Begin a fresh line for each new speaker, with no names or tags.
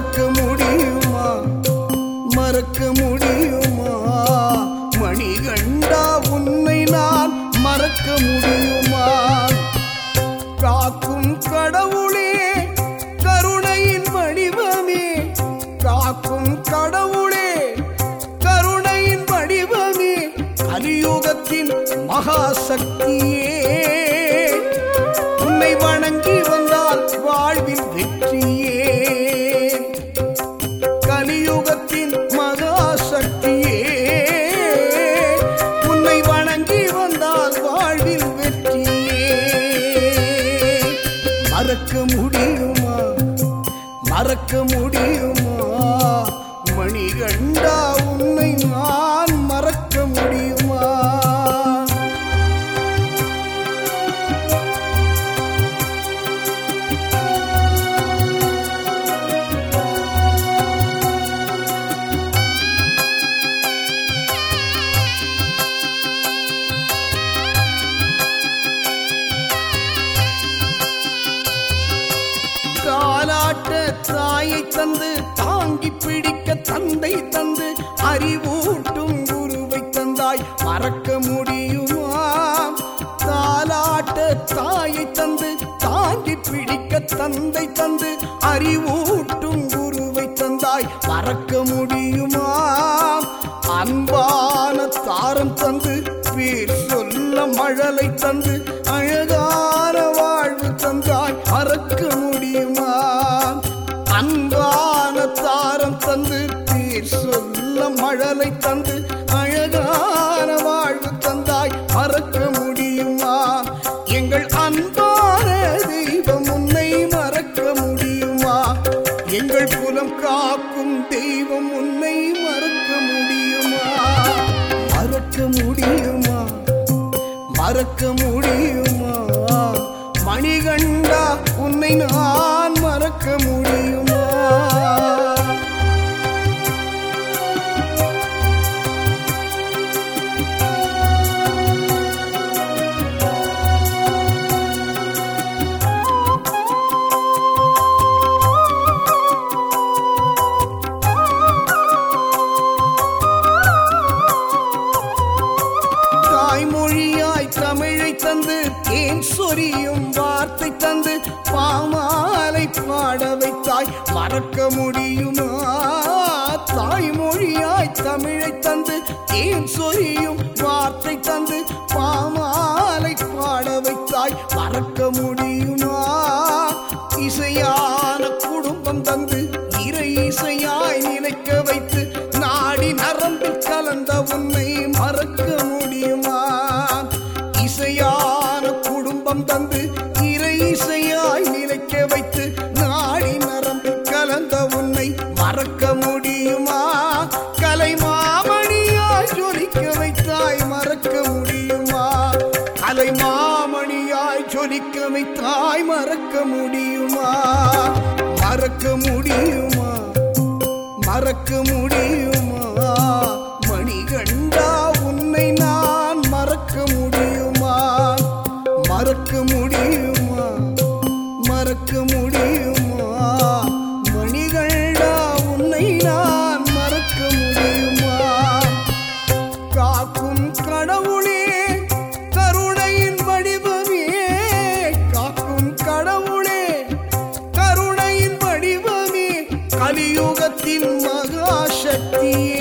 மறக்க முடியுமா மறக்க முடியுமா மணிகண்டா உன்னை நான் மறக்க முடியுமா காக்கும் கடவுளே கருணையின் வடிவமே காக்கும் கடவுளே கருணையின் வடிவமே கலியுகத்தின் மகாசக்தியே உன்னை வணங்கி வந்தால் வாழ்வில் வெற்றியே கலியுகத்தின் மகாசக்தியே உன்னை வணங்கி வந்தால் வாழ்வில் வெற்றியே மறக்க முடியுமா மறக்க முடியுமா மணிகண்டா உன்னை நான் மறக்க முடியுமா தாலாட்ட தாயை தந்து தாங்கி பிடிக்க தந்தை தந்து அறிவூட்டும் குருவை தந்தாய் மறக்க முடியுமா தாலாட்ட தாயை தந்து தாங்கி பிடிக்க தந்தை தந்து அறிவூட்டும் குருவை தந்தாய் மறக்க முடியுமா அன்பான தாரம் தந்து பேர் சொல்ல மழலை தந்து அழகான வாழ்வு தந்தாய் மறக்க முடியுமா அன்பான தாரம் தந்து பேர் சொல்ல மழலை தந்து அழகான வாழ்வு தந்தாய் மறக்க முடியுமா எங்கள் அன்பான தெய்வம் உன்னை மறக்க முடியுமா எங்கள் குலம் காக்கும் தெய்வம் உன்னை மறக்க முடியுமா மறக்க முடியுமா மறக்க முடியுமா மணிகண்டா உன்னை நான் மறக்க முடியுமா தாய்மொழியாய் தமிழை தந்து தேன் சொரியும் வார்த்தை தந்து பாமாலை பாட வைத்தாய் மறக்க முடியுமா தாய்மொழியாய் தமிழை தந்து தேன் சொரியும் வார்த்தை தந்து பாமாலை பாட வைத்தாய் மறக்க முடியுமா இசையான குடும்பம் தந்து இறை இசையாய் நினைக்க வைத்து நாடி நரம்பில் கலந்த உன்னை மறக்க முடியுமா இசையான குடும்பம் தந்து இறை இசையாய் நினைக்க வைத்து நாடி நரம்பில் கலந்த உன்னை மறக்க முடியுமா கலை மாமணியாய் ஜொலிக்க வைத்தாய் மறக்க முடியுமா கலை மாமணியாய் ஜொலிக்க வைத்தாய் மறக்க முடியுமா மறக்க முடியுமா மறக்க முடியுமா மணிகண்டா உன்னை நான் மறக்க முடியுமா மறக்க முடியுமா மறக்க முடியுமா மணிகண்டா உன்னை நான் மறக்க முடியுமா காக்கும் கடவுளே கருணையின் வடிவமே காக்கும் கடவுளே கருணையின் வடிவமே கலியுகத்தின் மகாசக்தியே